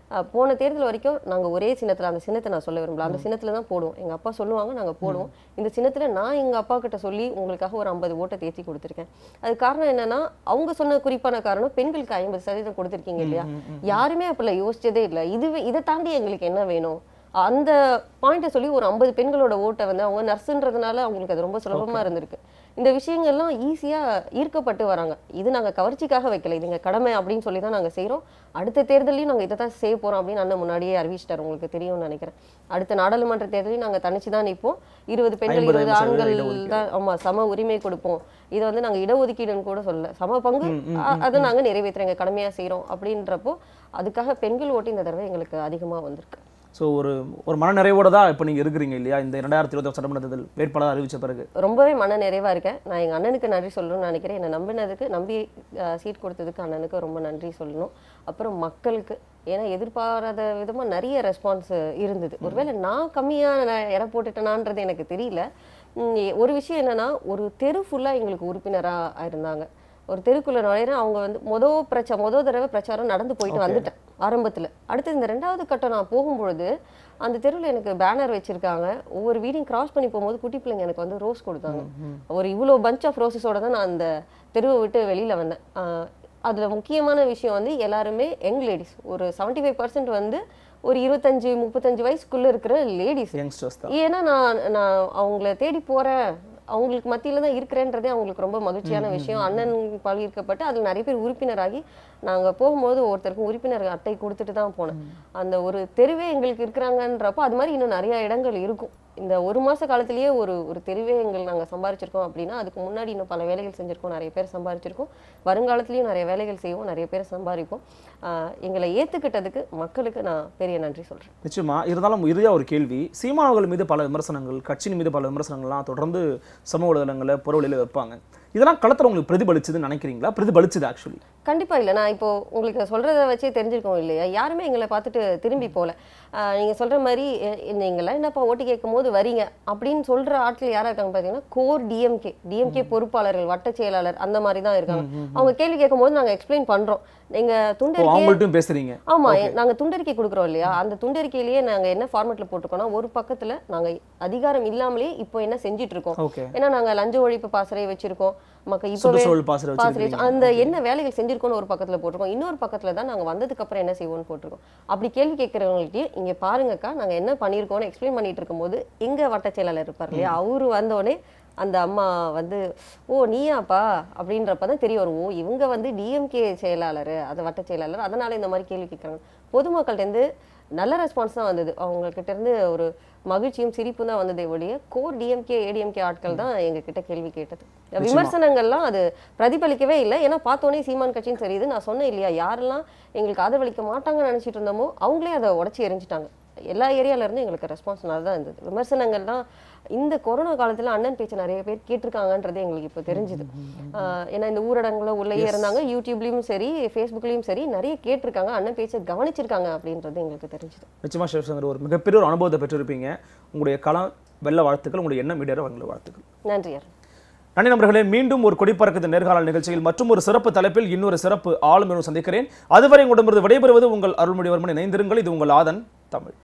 S1: அஹ், போன தேர்தல் வரைக்கும் நாங்க ஒரே சின்னத்துல அந்த சின்னத்தை நான் சொல்ல விரும்பல அந்த சின்னத்துல தான் போடுவோம் எங்க அப்பா சொல்லுவாங்க நாங்க போடுவோம் இந்த சின்னத்துல நான் எங்க அப்பா கிட்ட சொல்லி உங்களுக்காக ஒரு ஐம்பது ஓட்டை தேத்தி கொடுத்துருக்கேன் அது காரணம் என்னன்னா அவங்க சொன்ன குறிப்பான காரணம் பெண்களுக்கு ஐம்பது சதவீதம் கொடுத்துருக்கீங்க இல்லையா யாருமே அப்பல யோசிச்சதே இல்லை இதுவே இதை தாண்டி எங்களுக்கு என்ன வேணும் அந்த பாயிண்ட்டை சொல்லி ஒரு ஐம்பது பெண்களோட ஓட்டை வந்து அவங்க நர்ஸுன்றதுனால அவங்களுக்கு அது ரொம்ப சுலபமா இருந்திருக்கு இந்த விஷயங்கள்லாம் ஈஸியா ஈர்க்கப்பட்டு வராங்க இது நாங்க கவர்ச்சிக்காக வைக்கல இது எங்க கடமை அப்படின்னு சொல்லி தான் நாங்க செய்றோம் அடுத்த தேர்தலையும் நாங்க இதை தான் செய்ய போறோம் அப்படின்னு அண்ணன் முன்னாடியே அறிவிச்சிட்டாரு உங்களுக்கு தெரியும்னு நினைக்கிறேன் அடுத்த நாடாளுமன்ற தேர்தலையும் நாங்க தனிச்சு தான் நிற்போம் இருபது பெண்கள்
S2: ஐம்பது
S1: இருபது
S2: சதவீத
S1: ஆண்கள்
S2: இடஒதுக்கீடு.
S1: தான் ஆமா சம உரிமை கொடுப்போம் இதை வந்து நாங்க இடஒதுக்கீடுன்னு கூட சொல்லல சம பங்கு அ- அதை நாங்க நிறைவேற்றுறோம் எங்க கடமையா செய்றோம் அப்படின்றப்போ அதுக்காக பெண்கள் ஓட்டு இந்த தடவை எங்களுக்கு அதிகமா வந்திருக்கு
S2: ஸோ ஒரு ஒரு மனநிறைவோட தான் இப்போ நீங்கள் இருக்கிறீங்க இல்லையா இந்த ரெண்டாயிரத்தி இருபத்தி சட்டமன்ற தேர்தல் வேட்பாளர் அறிவிச்ச பிறகு
S1: ரொம்பவே மன நிறைவா இருக்கேன் நான் எங்க அண்ணனுக்கு நன்றி சொல்லணும்னு நினைக்கிறேன் என்னை நம்பினதுக்கு நம்பி சீட் கொடுத்ததுக்கு அண்ணனுக்கு ரொம்ப நன்றி சொல்லணும் அப்புறம் மக்களுக்கு ஏன்னா எதிர்பாராத விதமா நிறைய ரெஸ்பான்ஸ் இருந்தது ஒருவேளை நான் கம்மியா நான் எடை போட்டுட்டேனான்றது எனக்கு தெரியல உம், ஒரு விஷயம் என்னன்னா ஒரு தெரு ஃபுல்லா எங்களுக்கு உறுப்பினரா இருந்தாங்க ஒரு தெருக்குள்ள நுழையிறேன் அவங்க வந்து மொதல் பிரச்ச மொதல் தடவை பிரச்சாரம் நடந்து போயிட்டு வந்துட்டேன் ஆரம்பத்துல அடுத்து இந்த ரெண்டாவது கட்டம் நான் போகும்பொழுது அந்த தெருவில் எனக்கு பேனர் வச்சிருக்காங்க ஒவ்வொரு வீடையும் கிராஸ் பண்ணி போகும்போது குட்டி பிள்ளைங்க எனக்கு வந்து ரோஸ் கொடுத்தாங்க ஒரு இவ்வளோ பஞ்ச் ஆஃப் ரோசஸோட தான் நான் அந்த தெருவை விட்டு வெளியில வந்தேன் ஆஹ் அதுல முக்கியமான விஷயம் வந்து எல்லாருமே யங் லேடிஸ் ஒரு 75% ஃபைவ் வந்து ஒரு இருபத்தஞ்சு முப்பத்தஞ்சு வயசுக்குள்ள இருக்கிற லேடிஸ்
S2: யங்ஸ்டர்ஸ் தான்
S1: ஏன்னா நான் நான் அவங்கள தேடி போறேன் அவங்களுக்கு மத்தியில தான் இருக்கிறேன்றதே அவங்களுக்கு ரொம்ப மகிழ்ச்சியான விஷயம் அண்ணன் பகிர்க்கப்பட்டு அதில் நிறைய பேர் உறுப்பினராகி நாங்க போகும்போது ஒருத்தருக்கும் உறுப்பினர் அட்டை கொடுத்துட்டு தான் போனேன் அந்த ஒரு தெருவே எங்களுக்கு இருக்கிறாங்கன்றப்போ அது மாதிரி இன்னும் நிறைய இடங்கள் இருக்கும் இந்த ஒரு மாச காலத்திலேயே ஒரு ஒரு தெருவே எங்கள் நாங்க சம்பாரிச்சிருக்கோம் அப்படின்னா அதுக்கு முன்னாடி இன்னும் பல வேலைகள் செஞ்சிருக்கோம் நிறைய பேர் சம்பாரிச்சிருக்கோம் வருங்காலத்திலயும் நிறைய வேலைகள் செய்வோம் நிறைய பேர் சம்பாதிப்போம் ஆஹ் எங்களை ஏத்துக்கிட்டதுக்கு மக்களுக்கு நான் பெரிய நன்றி சொல்றேன்
S2: நிச்சயமா இருந்தாலும் இறுதியா ஒரு கேள்வி சீமானவர்கள் மீது பல விமர்சனங்கள் கட்சியின் மீது பல விமர்சனங்கள்லாம் தொடர்ந்து சமூக வலைதளங்களில் புறவழியில் வைப்பாங்க இதெல்லாம் களத்தில் உங்களுக்கு பிரதிபலிச்சதுன்னு நினைக்கிறீங்களா பிரதிபலிச்சது ஆக்சுவலி
S1: கண்டிப்பா இல்ல நான் இப்போ உங்களுக்கு சொல்றத வச்சே தெரிஞ்சிருக்கோம் இல்லையா யாருமே எங்களை பார்த்துட்டு திரும்பி போல ஆஹ் நீங்க சொல்ற மாதிரி எ- நீங்களாம் என்னப்பா ஓட்டு கேட்கும் போது வரீங்க அப்படின்னு சொல்ற ஆட்கள் யாரா இருக்காங்க பாத்தீங்கன்னா கோர் டிஎம்கே டிஎம்கே பொறுப்பாளர்கள் வட்ட செயலாளர் அந்த மாதிரி தான் இருக்காங்க அவங்க கேள்வி கேட்கும் போது நாங்க எக்ஸ்பிளைன் பண்றோம் நீங்க
S2: ஓ
S1: துண்டறிக்கை
S2: அவங்கள்ட்டும் பேசுறீங்க
S1: ஆமா நாங்க துண்டறிக்கை கொடுக்குறோம் இல்லையா அந்த துண்டறிக்கையிலேயே நாங்க என்ன ஃபார்மேட்ல போட்டிருக்கோம்னா ஒரு பக்கத்துல நாங்க அதிகாரம் இல்லாமலேயே இப்போ என்ன செஞ்சுட்டு இருக்கோம்
S2: ஓகே
S1: ஏன்னா நாங்க லஞ்ச ஒழிப்பு பாசறை வச்சிருக்கோம் மக்கள் இப்பவே
S2: சுற்றுச்சூழல் பாசறை
S1: பாஸ்
S2: வச்சிருக்கீங்க
S1: ரேட் அந்த என்ன வேலைகள் செஞ்சிருக்கோம்னு ஒரு பக்கத்துல போட்டிருக்கோம் இன்னொரு பக்கத்துல தான் நாங்க வந்ததுக்கு அப்புறம் என்ன செய்வோம்னு போட்டிருக்கோம் அப்படி கேள்வி கேட்கறவங்களுக்கு இங்க பாருங்கக்கா நாங்க என்ன பண்ணியிருக்கோம்னு எக்ஸ்பிளைன் பண்ணிட்டு இருக்கும்போது எங்க வட்ட செயலாளர் இருப்பார் இல்லையா அவரு வந்தோடனே அந்த அம்மா வந்து ஓ நீயாப்பா அப்படின்றப்ப தான் தெரிய வரும் ஓ இவங்க வந்து டிஎம்கே செயலாளர் அது வட்ட செயலாளர் அதனால இந்த மாதிரி கேள்வி கேட்குறாங்க பொதுமக்கள்கிட்ட இருந்து நல்ல ரெஸ்பான்ஸ் தான் வந்தது அவங்க கிட்ட இருந்து ஒரு மகிழ்ச்சியும் சிரிப்பும் தான் வந்ததே ஒழிய கோர் டிஎம்கே ஏடிஎம்கே ஆட்கள் தான் எங்க கிட்ட கேள்வி கேட்டது விமர்சனங்கள்லாம் அது பிரதிபலிக்கவே இல்லை ஏன்னா பார்த்தோன்னே சீமான் கட்சின்னு தெரியுது நான் சொன்னேன் இல்லையா யாரெல்லாம் எங்களுக்கு ஆதரவளிக்க மாட்டாங்கன்னு நினைச்சிட்டு இருந்தோமோ அவங்களே அதை உடச்சி எரிஞ்சிட்டாங்க எல்லா ஏரியால இருந்து எங்களுக்கு ரெஸ்பான்ஸ் நல்லா தான் இருந்தது விமர்சனங்கள்லாம் இந்த கொரோனா காலத்துல அண்ணன் பேச்சை நிறைய பேர் கேட்டிருக்காங்கன்றது எங்களுக்கு இப்போ தெரிஞ்சுது ஆஹ் ஏன்னா இந்த ஊரடங்குல உள்ளேயே இருந்தாங்க யூடியூப்லயும் சரி ஃபேஸ்புக்லயும் சரி நிறைய கேட்டிருக்காங்க அண்ணன் பேச்சை கவனிச்சிருக்காங்க அப்படின்றது எங்களுக்கு தெரிஞ்சுது
S2: நிச்சயமா சிவசங்கர் ஒரு மிகப்பெரிய ஒரு அனுபவத்தை பெற்றிருப்பீங்க உங்களுடைய களம் வெள்ள வாழ்த்துக்கள் உங்களுடைய எண்ணம் மீடியா வங்கள வாழ்த்துக்கள்
S1: நன்றி அருண்
S2: நன்றி நண்பர்களே மீண்டும் ஒரு கொடிப்பறக்குது நேர்காணல் நிகழ்ச்சியில் மற்றும் ஒரு சிறப்பு தலைப்பில் இன்னொரு சிறப்பு ஆளுமையுடன் சந்திக்கிறேன் அதுவரை உங்களிடமிருந்து விடைபெறுவது உங்கள் அருள்மொழிவர்மன் இணைந்திருங்கள் இது உங்கள் ஆதன் தமிழ்